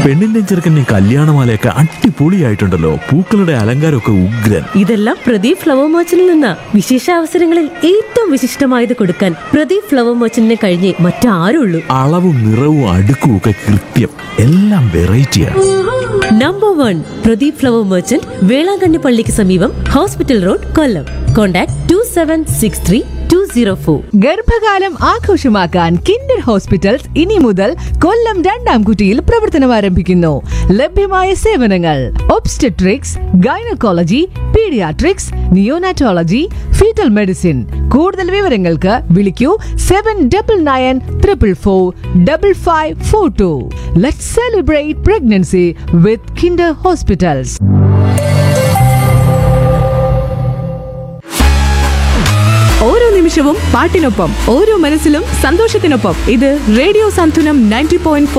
പെണ്ണിന്റെ ചെറുക്കൻ്റെ കല്യാണമാലയൊക്കെ അടിപൊളിയായിട്ടുണ്ടല്ലോ പൂക്കളുടെ അലങ്കാരമൊക്കെ ഉഗ്രൻ ഇതെല്ലാം പ്രദീപ് ഫ്ലവർ മർച്ചന്റിൽ നിന്ന വിശേഷ അവസരങ്ങളിൽ ഏറ്റവും വിശിഷ്ടമായത് കൊടുക്കാൻ പ്രദീപ് ഫ്ലവർ മർച്ചന്റിനെ കഴിഞ്ഞേ മറ്റാരുള്ളൂ അളവും നിറവും അടുക്കും ഒക്കെ കൃത്യം എല്ലാം വെറൈറ്റിയാണ് number one Pradeep flower merchant Velankanni പള്ളിക്ക് സമീപം hospital road Kollam contact two seven six three two zero four ഗർഭകാലം ആഘോഷമാക്കാൻ കിൻഡർ ഹോസ്പിറ്റൽസ് ഇനി മുതൽ കൊല്ലം രണ്ടാം കുറ്റിയിൽ പ്രവർത്തനം ആരംഭിക്കുന്നു ലഭ്യമായ സേവനങ്ങൾ obstetrics gynaecology paediatrics neonatology fetal medicine കൂടുതൽ വിവരങ്ങൾക്ക് വിളിക്കൂ seven double nine triple four double five four two let celebrate pregnancy with Kinder hospitals ഓരോ നിമിഷവും പാട്ടിനൊപ്പം ഓരോ മനസ്സിലും സന്തോഷത്തിനൊപ്പം ഇത് റേഡിയോ സാന്ത്വനം നയൻറ്റി പോയിന്റ്